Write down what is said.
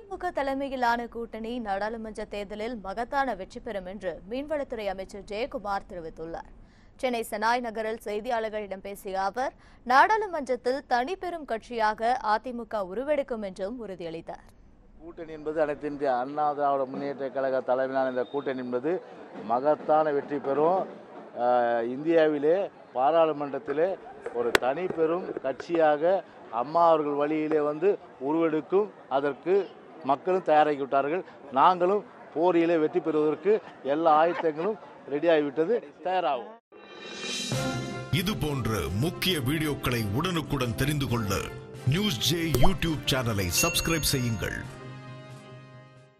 திமுக தலைமையிலான கூட்டணி நாடாளுமன்ற தேர்தலில் மகத்தான வெற்றி பெறும் என்று மீன்வளத்துறை அமைச்சர் ஜெயக்குமார் தெரிவித்துள்ளார் சென்னை செனாய் நகரில் செய்தியாளர்களிடம் பேசிய அவர் நாடாளுமன்றத்தில் தனிப்பெரும் கட்சியாக அதிமுக உருவெடுக்கும் என்றும் உறுதியளித்தார் கூட்டணி என்பது அனைத்து இந்திய அண்ணா திராவிட முன்னேற்ற கழக தலைமையிலான இந்த கூட்டணி என்பது மகத்தான வெற்றி பெறும் அஹ், இந்தியாவிலே பாராளுமன்றத்திலே ஒரு தனி பெரும் கட்சியாக அம்மா அவர்கள் வழியிலே வந்து உருவெடுக்கும் அதற்கு மக்களும் தயாராகி விட்டார்கள் நாங்களும் போரியிலே வெற்றி பெறுவதற்கு எல்லா ஆயத்தங்களும் ரெடியாகிவிட்டது தயாராகும் இது போன்ற முக்கிய வீடியோக்களை உடனுக்குடன் தெரிந்து கொள்ள நியூஸ் ஜே யூடியூப் சேனலை சப்ஸ்கிரைப் செய்யுங்கள்